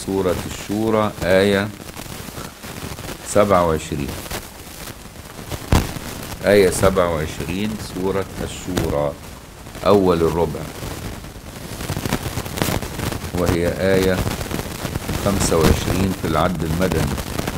سورة الشورى آية سبعة وعشرين آية سبعة وعشرين سورة الشورى أول الربع وهي آية خمسة وعشرين في العد المدني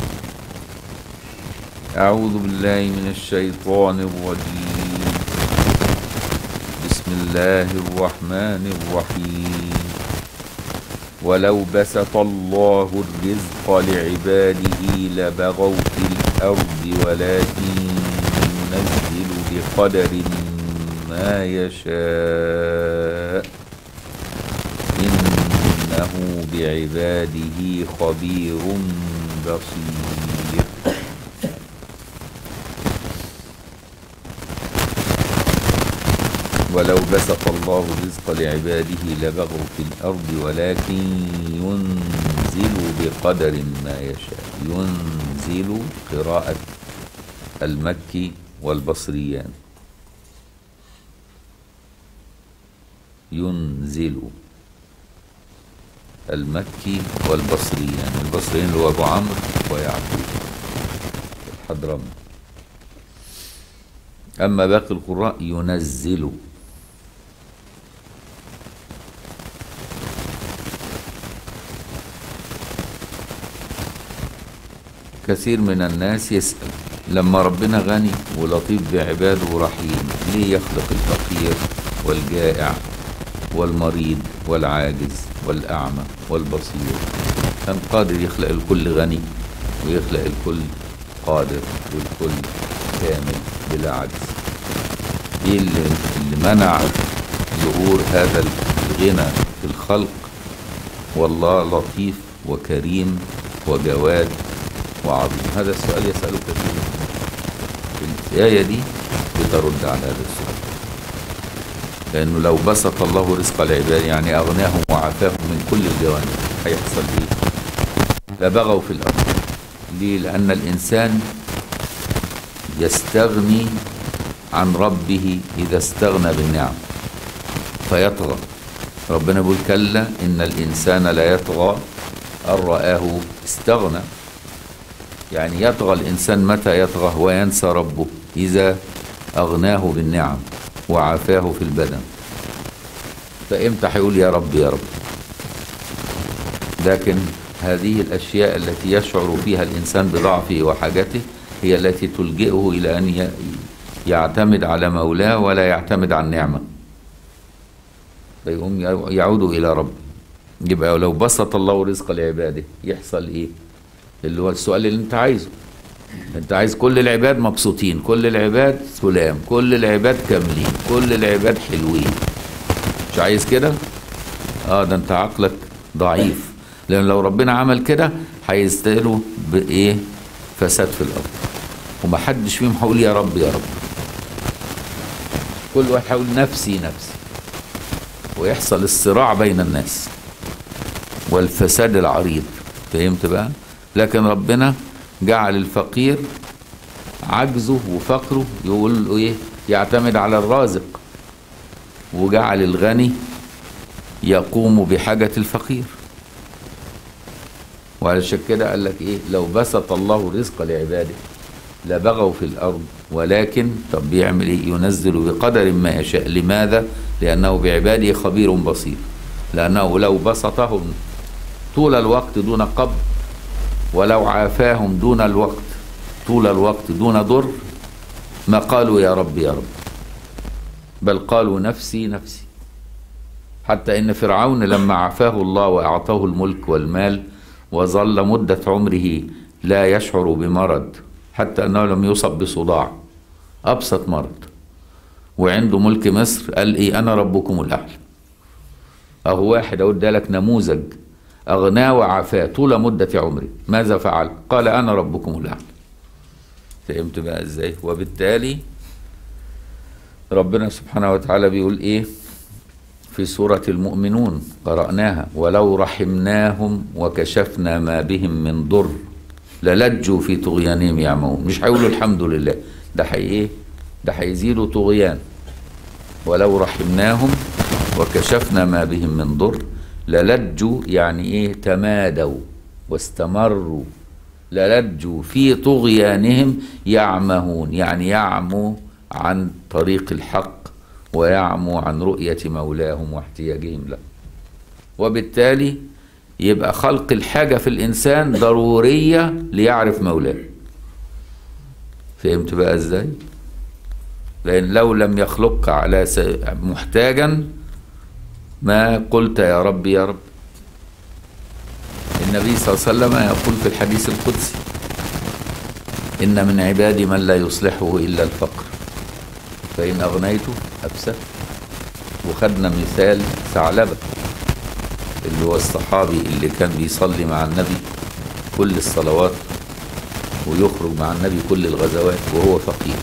أعوذ بالله من الشيطان الرجيم بسم الله الرحمن الرحيم ولو بسط الله الرزق لعباده لبغوا في الأرض ولكن ينزل بقدر ما يشاء إنه بعباده خبير بصير ولو بسط الله الرزق لعباده لبغوا في الأرض ولكن ينزل بقدر ما يشاء ينزل قراءة المكي والبصريان ينزل المكي والبصريان البصريين اللي هو أبو عمرو ويعقوب الحضرمي أما باقي القراء ينزل كثير من الناس يسأل لما ربنا غني ولطيف بعباده ورحيم ليه يخلق الفقير والجائع والمريض والعاجز والأعمى والبصير كان قادر يخلق الكل غني ويخلق الكل قادر والكل كامل بلا عجز ايه اللي, اللي منع ظهور هذا الغنى في الخلق والله لطيف وكريم وجواد وعظيم هذا السؤال يسأله كثير في الآية دي بترد على هذا السؤال لأنه لو بسط الله رزق العباد يعني أغناهم وعافاهم من كل الجوانب هيحصل إيه؟ لبغوا في الأرض ليه؟ لأن الإنسان يستغني عن ربه إذا استغنى بالنعم فيطغى ربنا يقول كلا إن الإنسان لا يطغى أن رآه استغنى يعني يطغى الإنسان متى يطغى وينسى ربه إذا أغناه بالنعم وعافاه في البدن فإمتى هيقول يا رب يا رب لكن هذه الأشياء التي يشعر فيها الإنسان بضعفه وحاجته هي التي تلجئه إلى أن يعتمد على مولاه ولا يعتمد على النعمة فيقوم يعود إلى رب يبقى لو بسط الله رزق لعباده يحصل إيه اللي هو السؤال اللي انت عايزه انت عايز كل العباد مبسوطين كل العباد سلام كل العباد كاملين كل العباد حلوين مش عايز كده اه ده انت عقلك ضعيف لان لو ربنا عمل كده هيستاهلوا بايه فساد في الارض ومحدش فيهم هيقول يا رب يا رب كل واحد هيقول نفسي نفسي ويحصل الصراع بين الناس والفساد العريض فهمت بقى لكن ربنا جعل الفقير عجزه وفقره يقول له ايه يعتمد على الرازق وجعل الغني يقوم بحاجة الفقير وعلشان كده قال لك ايه لو بسط الله الرزق لعباده لبغوا في الارض ولكن طب بيعمل ايه ينزل بقدر ما يشاء لماذا لانه بعباده خبير بصير لانه لو بسطهم طول الوقت دون قبض ولو عافاهم دون الوقت طول الوقت دون ضر ما قالوا يا رب يا رب بل قالوا نفسي نفسي حتى ان فرعون لما عافاه الله واعطاه الملك والمال وظل مده عمره لا يشعر بمرض حتى انه لم يصب بصداع ابسط مرض وعنده ملك مصر قال ايه انا ربكم الاعلى اهو واحد اقول ده لك نموذج أغناه وعافاه طول مدة عمره ماذا فعل قال أنا ربكم الأعلى فهمت بقى إزاي وبالتالي ربنا سبحانه وتعالى بيقول إيه في سورة المؤمنون قرأناها ولو رحمناهم وكشفنا ما بهم من ضر للجوا في طغيانهم يعمهون مش هيقولوا الحمد لله ده حي ايه ده هيزيدوا طغيان ولو رحمناهم وكشفنا ما بهم من ضر للجوا يعني ايه تمادوا واستمروا للجوا في طغيانهم يعمهون يعني يعموا عن طريق الحق ويعموا عن رؤية مولاهم واحتياجهم له وبالتالي يبقى خلق الحاجة في الإنسان ضرورية ليعرف مولاه فهمت بقى ازاي لأن لو لم يخلقك على س- محتاجا ما قلت يا رب يا رب النبي صلى الله عليه وسلم يقول في الحديث القدسي إن من عبادي من لا يصلحه إلا الفقر فإن أغنيته أفسد وخدنا مثال ثعلبة اللي هو الصحابي اللي كان بيصلي مع النبي كل الصلوات ويخرج مع النبي كل الغزوات وهو فقير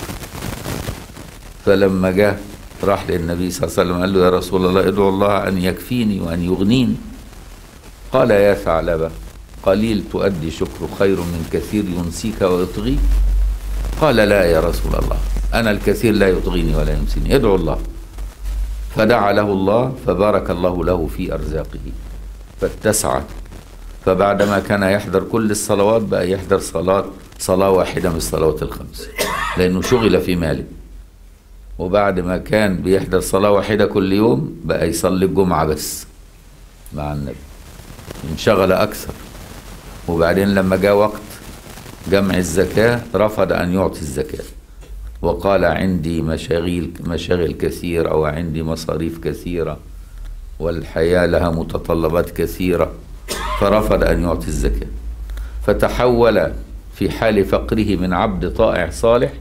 فلما جاء راح للنبي صلى الله عليه وسلم قال له يا رسول الله ادعو الله أن يكفيني وأن يغنيني قال يا ثعلبة قليل تؤدي شكر خير من كثير ينسيك ويطغيك قال لا يا رسول الله أنا الكثير لا يطغيني ولا ينسيني ادعو الله فدعا له الله فبارك الله له في أرزاقه فاتسعت فبعدما كان يحضر كل الصلوات بقى يحضر صلاة صلاة واحدة من الصلوات الخمس لأنه شغل في ماله وبعد ما كان بيحضر صلاة واحدة كل يوم بقى يصلي الجمعة بس مع النبي انشغل أكثر وبعدين لما جاء وقت جمع الزكاة رفض أن يعطي الزكاة وقال عندي مشاغيل مشاغل كثيرة أو عندي مصاريف كثيرة والحياة لها متطلبات كثيرة فرفض أن يعطي الزكاة فتحول في حال فقره من عبد طائع صالح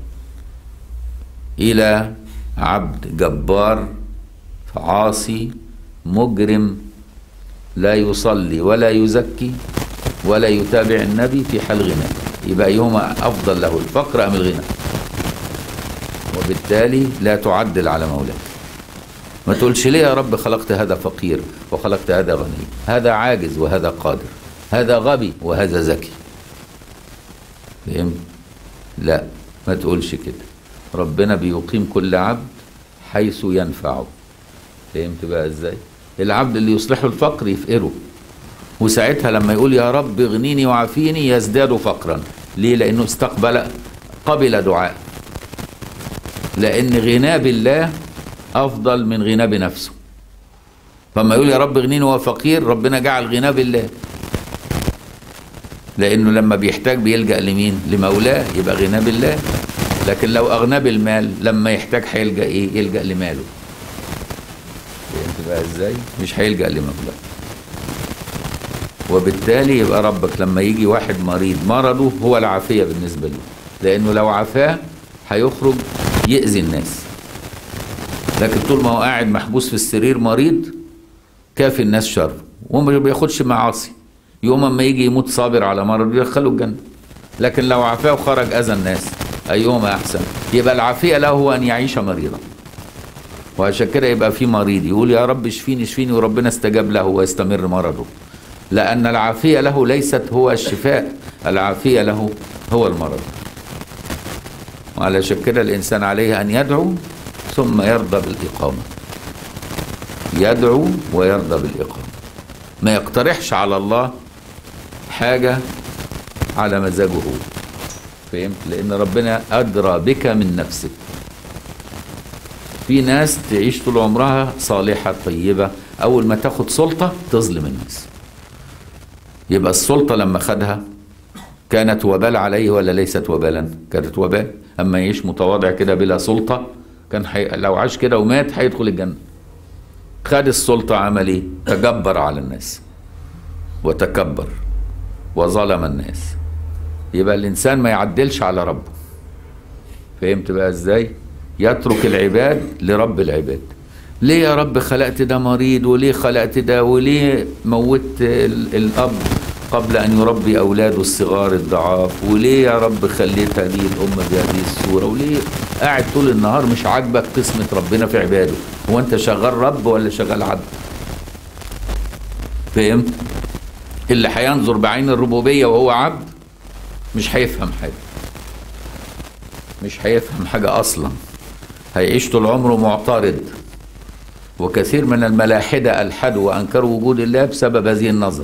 إلى عبد جبار عاصي مجرم لا يصلي ولا يزكي ولا يتابع النبي في حال غنى يبقى أيهما أفضل له الفقر أم الغنى وبالتالي لا تعدل على مولاك ما تقولش ليه يا رب خلقت هذا فقير وخلقت هذا غني هذا عاجز وهذا قادر هذا غبي وهذا ذكي فهمت لا ما تقولش كده ربنا بيقيم كل عبد حيث ينفعه فهمت بقى ازاي العبد اللي يصلحه الفقر يفقره وساعتها لما يقول يا رب اغنيني وعافيني يزداد فقرا ليه لانه استقبل قبل دعاء لان غناه بالله افضل من غناه بنفسه فما يقول يا رب اغنيني وهو فقير ربنا جعل غناه بالله لانه لما بيحتاج بيلجا لمين لمولاه يبقى غناه بالله لكن لو اغناه بالمال لما يحتاج هيلجا ايه يلجا لماله فهمت بقى ازاي مش هيلجا لمولاه وبالتالي يبقى ربك لما يجي واحد مريض مرضه هو العافيه بالنسبه له لانه لو عافاه هيخرج يأذي الناس لكن طول ما هو قاعد محبوس في السرير مريض كافي الناس شر وما بياخدش معاصي يوم اما يجي يموت صابر على مرض يدخله الجنه لكن لو عافاه وخرج اذى الناس ايهما احسن يبقى العافيه له هو ان يعيش مريضا وعشان كده يبقى في مريض يقول يا رب اشفيني اشفيني وربنا استجاب له ويستمر مرضه لان العافيه له ليست هو الشفاء العافيه له هو المرض وعلشان كده الانسان عليه ان يدعو ثم يرضى بالاقامه يدعو ويرضى بالاقامه ما يقترحش على الله حاجه على مزاجه هو فهمت لان ربنا ادرى بك من نفسك في ناس تعيش طول عمرها صالحه طيبه اول ما تاخد سلطه تظلم الناس يبقى السلطه لما خدها كانت وبال عليه ولا ليست وبالا كانت وبال اما يعيش متواضع كده بلا سلطه كان حي... لو عاش كده ومات هيدخل الجنه خد السلطه عمل ايه تجبر على الناس وتكبر وظلم الناس يبقى الانسان ما يعدلش على ربه فهمت بقى ازاي يترك العباد لرب العباد ليه يا رب خلقت ده مريض وليه خلقت ده وليه موت ال- الاب قبل ان يربي اولاده الصغار الضعاف وليه يا رب خليت هذه الامه بهذه الصوره وليه قاعد طول النهار مش عاجبك قسمه ربنا في عباده هو انت شغال رب ولا شغال عبد فهمت اللي هينظر بعين الربوبيه وهو عبد مش هيفهم حاجه مش هيفهم حاجه اصلا هيعيش طول عمره معترض وكثير من الملاحدة ألحدوا وأنكروا وجود الله بسبب هذه النظرة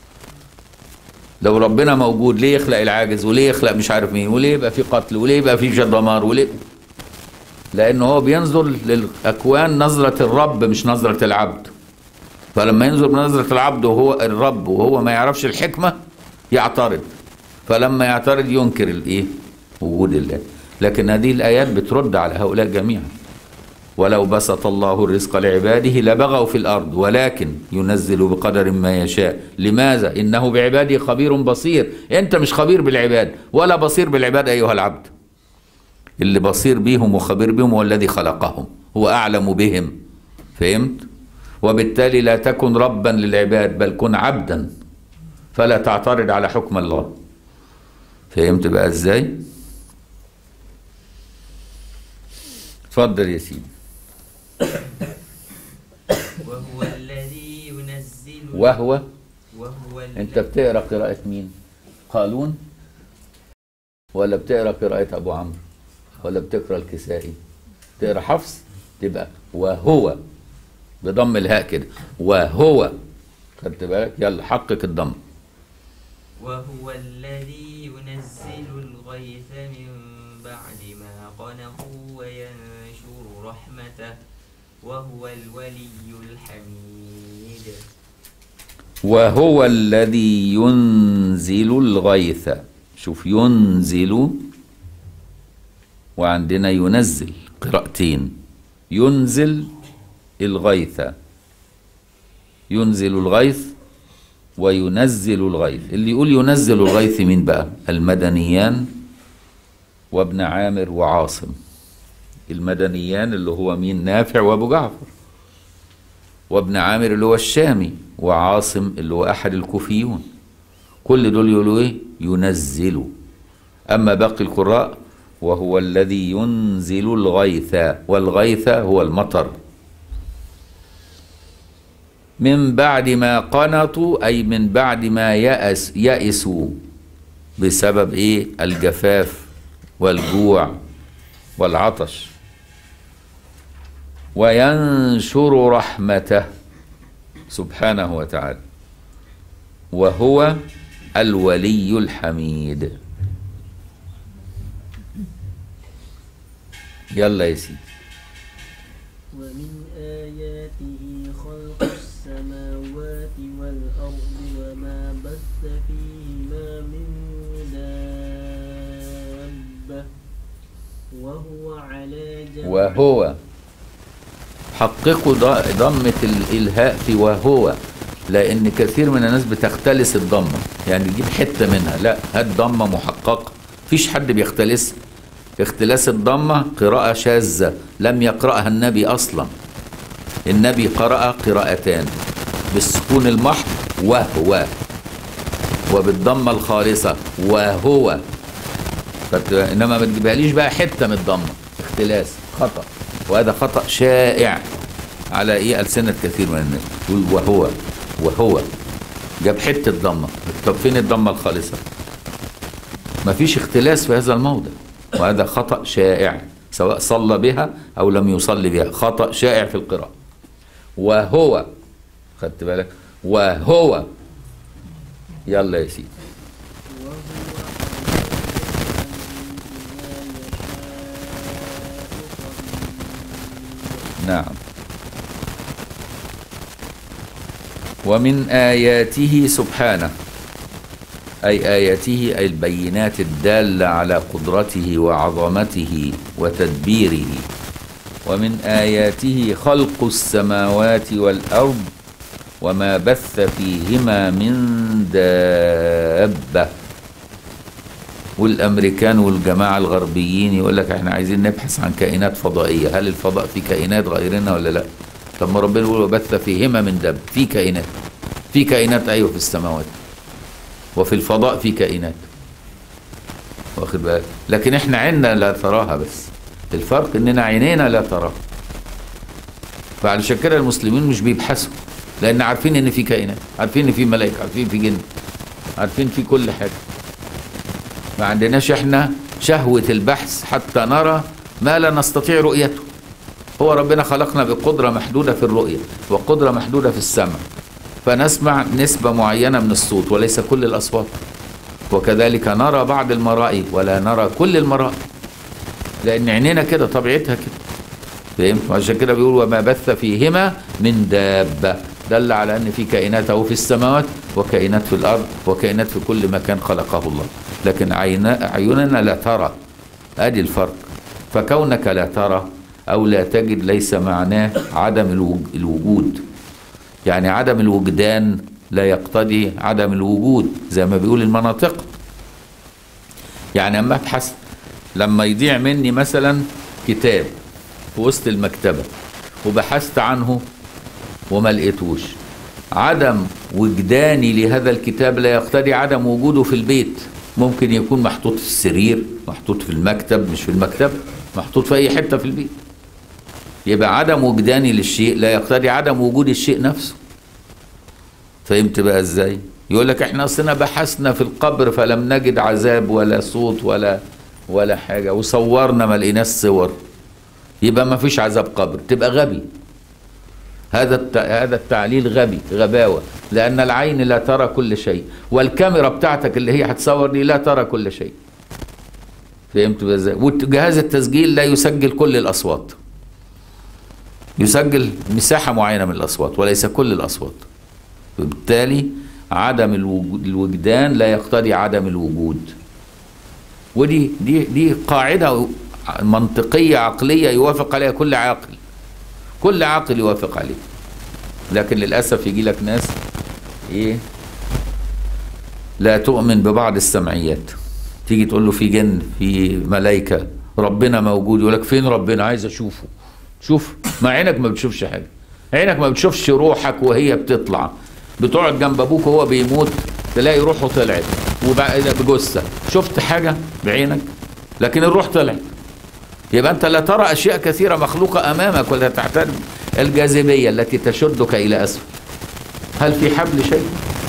لو ربنا موجود ليه يخلق العاجز وليه يخلق مش عارف مين وليه يبقى في قتل وليه يبقى في دمار وليه لأنه هو بينظر للأكوان نظرة الرب مش نظرة العبد فلما ينظر بنظرة العبد وهو الرب وهو ما يعرفش الحكمة يعترض فلما يعترض ينكر الايه وجود الله لكن هذه الآيات بترد على هؤلاء جميعا ولو بسط الله الرزق لعباده لبغوا في الأرض ولكن ينزل بقدر ما يشاء لماذا؟ إنه بعباده خبير بصير أنت مش خبير بالعباد ولا بصير بالعباد أيها العبد اللي بصير بيهم وخبير بهم هو الذي خلقهم هو أعلم بهم فهمت؟ وبالتالي لا تكن ربا للعباد بل كن عبدا فلا تعترض على حكم الله فهمت بقى ازاي اتفضل يا سيدي وهو الذي ينزل وهو وهو انت الذي بتقرا قراءة مين قالون ولا بتقرا قراءة ابو عمرو ولا بتقرا الكسائي تقرا حفص تبقى وهو بضم الهاء كده وهو خدت بالك يلا حقق الضم وهو الذي ينزل الغيث من بعد ما قنطوا وينشر رحمته وهو الولي الحميد وهو الذي ينزل الغيث شوف ينزل وعندنا ينزل قراءتين ينزل الغيث ينزل الغيث وينزل الغيث اللي يقول ينزل الغيث مين بقى المدنيان وابن عامر وعاصم المدنيان اللي هو مين نافع وابو جعفر وابن عامر اللي هو الشامي وعاصم اللي هو احد الكوفيون كل دول يقولوا ايه ينزلوا اما باقي القراء وهو الذي ينزل الغيث والغيث هو المطر من بعد ما قنطوا اي من بعد ما يأس يأسوا بسبب ايه الجفاف والجوع والعطش وينشر رحمته سبحانه وتعالى وهو الولي الحميد يلا يا سيدي ومن آياته خلق السماوات والأرض وما بث فيهما من دابة وهو على جمع وهو حققوا ض- ضمة الإلهاء في وهو لأن كثير من الناس بتختلس الضمة يعني تجيب حتة منها لا هات ضمة محققة فيش حد بيختلس اختلاس الضمة قراءة شاذة لم يقرأها النبي أصلا النبي قرأ قراءتان بالسكون المحض وهو وبالضمة الخالصة وهو فت- انما ما تجيبهاليش بقى حته من الضمه اختلاس خطا وهذا خطا شائع على ايه السنه كثير من الناس يقول وهو وهو جاب حته ضمه طب فين الضمه الخالصه ما فيش اختلاس في هذا الموضع وهذا خطا شائع سواء صلى بها او لم يصلي بها خطا شائع في القراءه وهو خدت بالك وهو يلا يا سيدي وهو نعم ومن آياته سبحانه أي آياته أي البينات الدالة على قدرته وعظمته وتدبيره ومن آياته خلق السماوات والأرض وما بث فيهما من دابة والامريكان والجماعه الغربيين يقول لك احنا عايزين نبحث عن كائنات فضائيه هل الفضاء فيه كائنات غيرنا ولا لا طب ما ربنا يقول وبث فيهما من دب في كائنات في كائنات ايوه في السماوات وفي الفضاء في كائنات واخد بالك لكن احنا عيننا لا تراها بس الفرق اننا عينينا لا تراها فعلشان كده المسلمين مش بيبحثوا لان عارفين ان في كائنات عارفين ان في ملائكه عارفين في جن عارفين في كل حاجه ما عندناش احنا شهوة البحث حتى نرى ما لا نستطيع رؤيته هو ربنا خلقنا بقدرة محدودة في الرؤية وقدرة محدودة في السمع فنسمع نسبة معينة من الصوت وليس كل الأصوات وكذلك نرى بعض المرائي ولا نرى كل المرائي لأن عينينا كده طبيعتها كده فهمت وعشان كده بيقول وما بث فيهما من دابة دل على أن في كائنات أو في السماوات وكائنات في الأرض وكائنات في كل مكان خلقه الله لكن عينا عيوننا لا ترى ادي الفرق فكونك لا ترى او لا تجد ليس معناه عدم الوج- الوجود يعني عدم الوجدان لا يقتضي عدم الوجود زي ما بيقول المناطق يعني اما ابحث لما يضيع مني مثلا كتاب في وسط المكتبه وبحثت عنه وما لقيتوش عدم وجداني لهذا الكتاب لا يقتضي عدم وجوده في البيت ممكن يكون محطوط في السرير محطوط في المكتب مش في المكتب محطوط في اي حته في البيت يبقى عدم وجداني للشيء لا يقتضي عدم وجود الشيء نفسه فهمت بقى ازاي يقول لك احنا اصلنا بحثنا في القبر فلم نجد عذاب ولا صوت ولا ولا حاجه وصورنا ما لقيناش صور يبقى ما فيش عذاب قبر تبقى غبي هذا الت... هذا التعليل غبي غباوه لان العين لا ترى كل شيء والكاميرا بتاعتك اللي هي هتصور دي لا ترى كل شيء فهمت بقى ازاي وجهاز التسجيل لا يسجل كل الاصوات يسجل مساحه معينه من الاصوات وليس كل الاصوات وبالتالي عدم الوجود الوجدان لا يقتضي عدم الوجود ودي دي دي قاعده منطقيه عقليه يوافق عليها كل عاقل كل عاقل يوافق عليه لكن للاسف يجي لك ناس ايه لا تؤمن ببعض السمعيات تيجي تقول له في جن في ملائكه ربنا موجود يقول لك فين ربنا عايز اشوفه شوف ما عينك ما بتشوفش حاجه عينك ما بتشوفش روحك وهي بتطلع بتقعد جنب ابوك وهو بيموت تلاقي روحه طلعت وبعد بجثه شفت حاجه بعينك لكن الروح طلعت يبقى انت لا ترى اشياء كثيره مخلوقه امامك ولا تعترف الجاذبيه التي تشدك الى اسفل هل في حبل شيء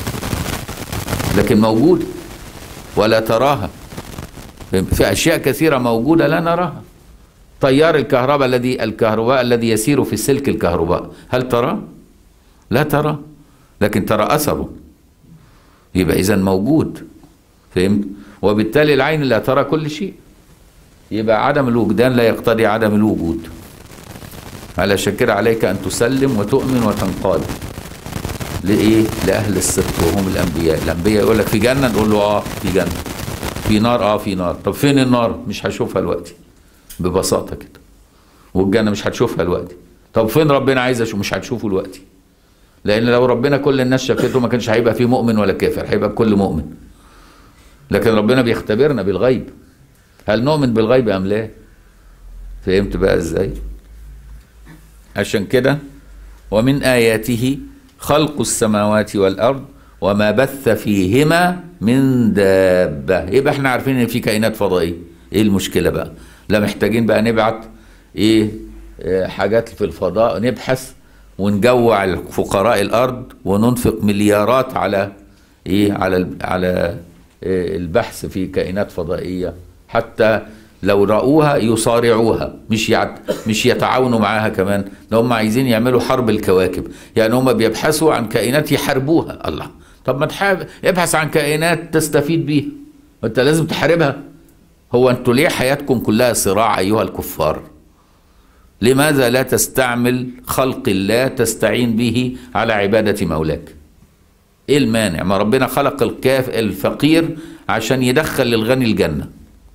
لكن موجود ولا تراها في اشياء كثيره موجوده لا نراها تيار الكهرباء الذي الكهرباء الذي يسير في سلك الكهرباء هل ترى لا ترى لكن ترى اثره يبقى اذا موجود فهمت وبالتالي العين لا ترى كل شيء يبقى عدم الوجدان لا يقتضي عدم الوجود علشان كده عليك ان تسلم وتؤمن وتنقاد لايه لاهل الصدق وهم الانبياء الانبياء يقول لك في جنه نقول له اه في جنه في نار اه في نار طب فين النار مش هشوفها دلوقتي ببساطه كده والجنه مش هتشوفها دلوقتي طب فين ربنا عايز اشوف مش هتشوفه دلوقتي لان لو ربنا كل الناس شافته ما كانش هيبقى فيه مؤمن ولا كافر هيبقى كل مؤمن لكن ربنا بيختبرنا بالغيب هل نؤمن بالغيب ام لا فهمت بقى ازاي عشان كده ومن اياته خلق السماوات والارض وما بث فيهما من دابه يبقى احنا عارفين ان في كائنات فضائيه ايه المشكله بقى لا محتاجين بقى نبعت ايه آه، حاجات في الفضاء نبحث ونجوع فقراء الارض وننفق مليارات على ايه على ال- على آه، البحث في كائنات فضائيه حتى لو رأوها يصارعوها مش يعت مش يتعاونوا معاها كمان ده هم عايزين يعملوا حرب الكواكب يعني هم بيبحثوا عن كائنات يحاربوها الله طب ما تحارب ابحث عن كائنات تستفيد بيها انت لازم تحاربها هو انتوا ليه حياتكم كلها صراع ايها الكفار لماذا لا تستعمل خلق الله تستعين به على عبادة مولاك ايه المانع ما ربنا خلق الكاف الفقير عشان يدخل للغني الجنة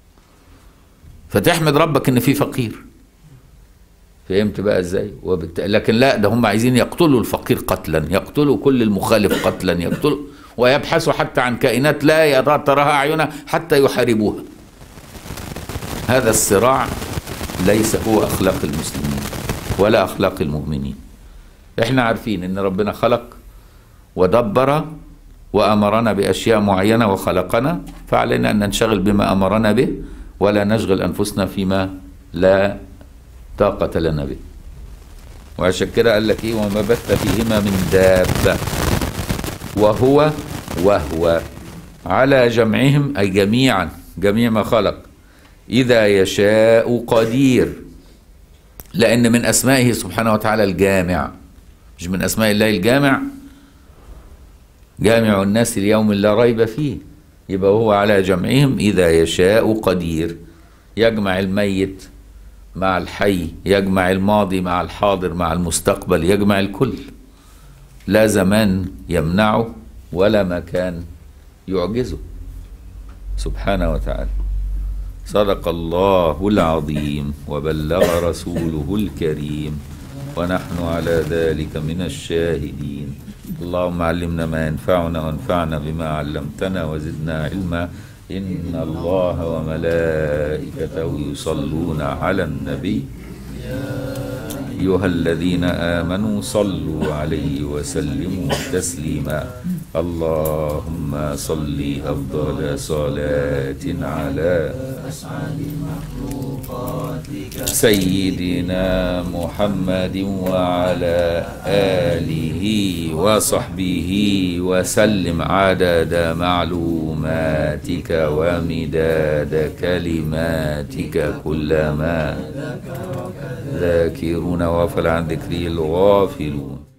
فتحمد ربك ان في فقير فهمت بقى ازاي وبت... لكن لا ده هم عايزين يقتلوا الفقير قتلا يقتلوا كل المخالف قتلا يقتلوا ويبحثوا حتى عن كائنات لا يرى تراها اعينها حتى يحاربوها هذا الصراع ليس هو اخلاق المسلمين ولا اخلاق المؤمنين احنا عارفين ان ربنا خلق ودبر وامرنا باشياء معينه وخلقنا فعلينا ان ننشغل بما امرنا به ولا نشغل انفسنا فيما لا طاقه لنا به وعشان كده قال لك ايه وما بث فيهما من دابه وهو وهو على جمعهم اي جميعا جميع ما خلق اذا يشاء قدير لأن من أسمائه سبحانه وتعالى الجامع مش من أسماء الله الجامع جامع الناس اليوم لا ريب فيه يبقى هو على جمعهم إذا يشاء قدير يجمع الميت مع الحي يجمع الماضي مع الحاضر مع المستقبل يجمع الكل لا زمان يمنعه ولا مكان يعجزه سبحانه وتعالى صدق الله العظيم وبلغ رسوله الكريم ونحن على ذلك من الشاهدين اللهم علمنا ما ينفعنا وانفعنا بما علمتنا وزدنا علما إن الله وملائكته يصلون على النبي أيها الذين آمنوا صلوا عليه وسلموا تسليما اللهم صل أفضل صلاة على سيدنا محمد وعلى آله وصحبه وسلم عدد معلوماتك ومداد كلماتك كلما ذاكرون وغفل عن ذكره الغافلون